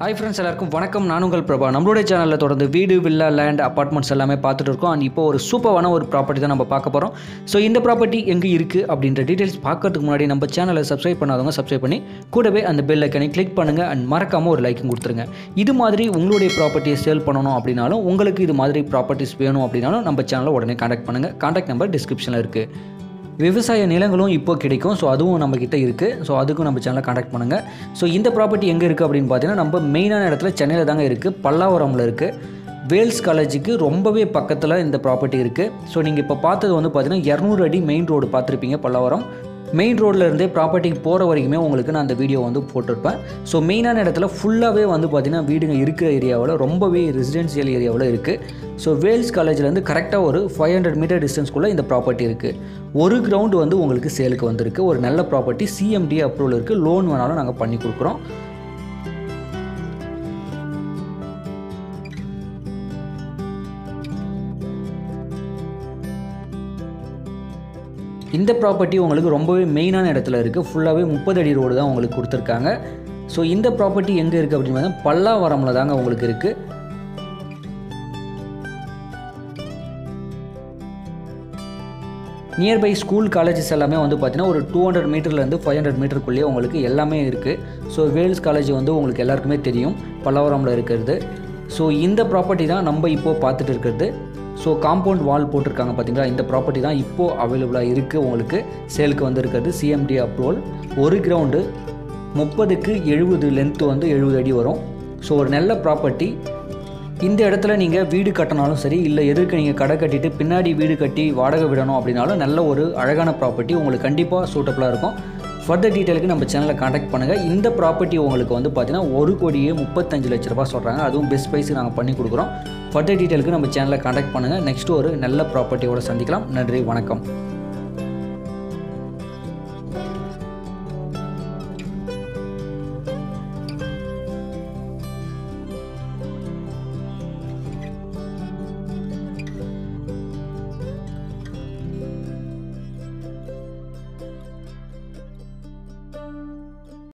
hi friends எல்லாருக்கும் வணக்கம் நான் உங்கள் பிரபா நம்மளுடைய சேனலில் தொடர்ந்து வீடு வில்லா லேண்ட் அப்பார்ட்மெண்ட்ஸ் எல்லாமே பார்த்துட்டு இருக்கோம் அண்ட் இப்போ ஒரு சூப்பரான ஒரு ப்ராப்பர்ட்டி தான் நம்ம பார்க்க போகிறோம் ஸோ இந்த ப்ராப்பர்ட்டி எங்கே இருக்குது அப்படின்ற டீட்டெயில்ஸ் பார்க்கறதுக்கு முன்னாடி நம்ம சேனலை சப்ஸ்கிரைப் பண்ணாதவங்க சப்ஸ்கிரைப் பண்ணி கூடவே அந்த பெல் ஐக்கனை கிளிக் பண்ணுங்கள் அண்ட் மறக்காமல் ஒரு லைக்கும் கொடுத்துருங்க இது மாதிரி உங்களுடைய ப்ராப்பர்ட்டியை சேல் பண்ணணும் அப்படின்னாலும் உங்களுக்கு இது மாதிரி ப்ராப்பர்ட்டிஸ் வேணும் அப்படின்னாலும் நம்ம சேனலை உடனே காண்டாக்ட் பண்ணுங்கள் காண்டாக்ட் நம்பர் டிஸ்கிரிப்ஷனில் இருக்குது விவசாய நிலங்களும் இப்போ கிடைக்கும் ஸோ அதுவும் நம்மக்கிட்ட இருக்குது ஸோ அதுக்கும் நம்ம சேனலை காண்டாக்ட் பண்ணுங்கள் ஸோ இந்த ப்ராப்பர்ட்டி எங்கே இருக்குது அப்படின்னு பார்த்தீங்கன்னா நம்ம மெயினான இடத்துல சென்னையில் தாங்க இருக்குது பல்லாவரமில் இருக்குது வேல்ஸ் காலேஜுக்கு ரொம்பவே பக்கத்தில் இந்த ப்ராப்பர்ட்டி இருக்குது ஸோ நீங்கள் இப்போ பார்த்தது வந்து பார்த்தீங்கன்னா இரநூறு அடி மெயின் ரோடு பார்த்துருப்பீங்க பல்லாவரம் மெயின் ரோட்ல இருந்தே ப்ராப்பர்ட்டிக்கு போகிற வரைக்குமே உங்களுக்கு நான் அந்த வீடியோ வந்து போட்டிருப்பேன் ஸோ மெயினான இடத்துல ஃபுல்லாகவே வந்து பார்த்தீங்கன்னா வீடுங்க இருக்கிற ஏரியாவில் ரொம்பவே ரெசிடென்சியல் ஏரியாவில் இருக்குது ஸோ வேல்ஸ் காலேஜ்லேருந்து கரெக்டாக ஒரு ஃபைவ் ஹண்ட்ரட் மீட்டர் டிஸ்டன்ஸ்க்குள்ளே இந்த ப்ராப்பர்ட்டி இருக்குது ஒரு கிரவுண்டு வந்து உங்களுக்கு சேலுக்கு வந்திருக்கு ஒரு நல்ல ப்ராப்பர்ட்டி சிஎம்டி அப்ரூவல் இருக்குது லோன் வேணாலும் நாங்கள் பண்ணி கொடுக்குறோம் இந்த ப்ராப்பர்ட்டி உங்களுக்கு ரொம்பவே மெயினான இடத்துல இருக்குது ஃபுல்லாகவே முப்பது அடி ரோடு தான் உங்களுக்கு கொடுத்துருக்காங்க ஸோ இந்த ப்ராப்பர்ட்டி எங்கே இருக்குது அப்படின்னு பார்த்தா பல்லாவரமில் தாங்க உங்களுக்கு இருக்குது நியர்பை ஸ்கூல் காலேஜஸ் எல்லாமே வந்து பார்த்தீங்கன்னா ஒரு டூ ஹண்ட்ரட் மீட்டர்லேருந்து ஃபைவ் ஹண்ட்ரட் மீட்டருக்குள்ளேயே உங்களுக்கு எல்லாமே இருக்குது ஸோ வேல்ஸ் காலேஜ் வந்து உங்களுக்கு எல்லாருக்குமே தெரியும் பல்லாவரமில் இருக்கிறது ஸோ இந்த ப்ராப்பர்ட்டி தான் நம்ம இப்போது பார்த்துட்டு இருக்கிறது ஸோ காம்பவுண்ட் வால் போட்டிருக்காங்க பார்த்தீங்களா இந்த ப்ராப்பர்ட்டி தான் இப்போது அவைலபிளாக இருக்குது உங்களுக்கு சேலுக்கு வந்திருக்கிறது சிஎம்டி அப்ரூவல் ஒரு கிரவுண்டு முப்பதுக்கு எழுபது லென்த்து வந்து எழுபது அடி வரும் ஸோ ஒரு நல்ல ப்ராப்பர்ட்டி இந்த இடத்துல நீங்கள் வீடு கட்டினாலும் சரி இல்லை எதிர்க்கு நீங்கள் கடை கட்டிட்டு பின்னாடி வீடு கட்டி வாடகை விடணும் அப்படின்னாலும் நல்ல ஒரு அழகான ப்ராப்பர்ட்டி உங்களுக்கு கண்டிப்பாக சூட்டபுளாக இருக்கும் ஃபர்தர் டீட்டெயிலுக்கு நம்ம சேனலை காண்டாக்ட் பண்ணுங்கள் இந்த ப்ராப்பர்ட்டி உங்களுக்கு வந்து பார்த்தீங்கன்னா ஒரு கோடியே முப்பத்தஞ்சு லட்ச ரூபாய் சொல்கிறாங்க அதுவும் பெஸ்ட் ப்ரைஸ் நாங்கள் பண்ணி கொடுக்குறோம் ஃபர்தர் டீட்டெயிலுக்கு நம்ம சேனலை காண்டாக்ட் பண்ணுங்கள் நெக்ஸ்ட் ஒரு நல்ல ப்ராப்பர்ட்டியோட சந்திக்கலாம் நன்றி வணக்கம்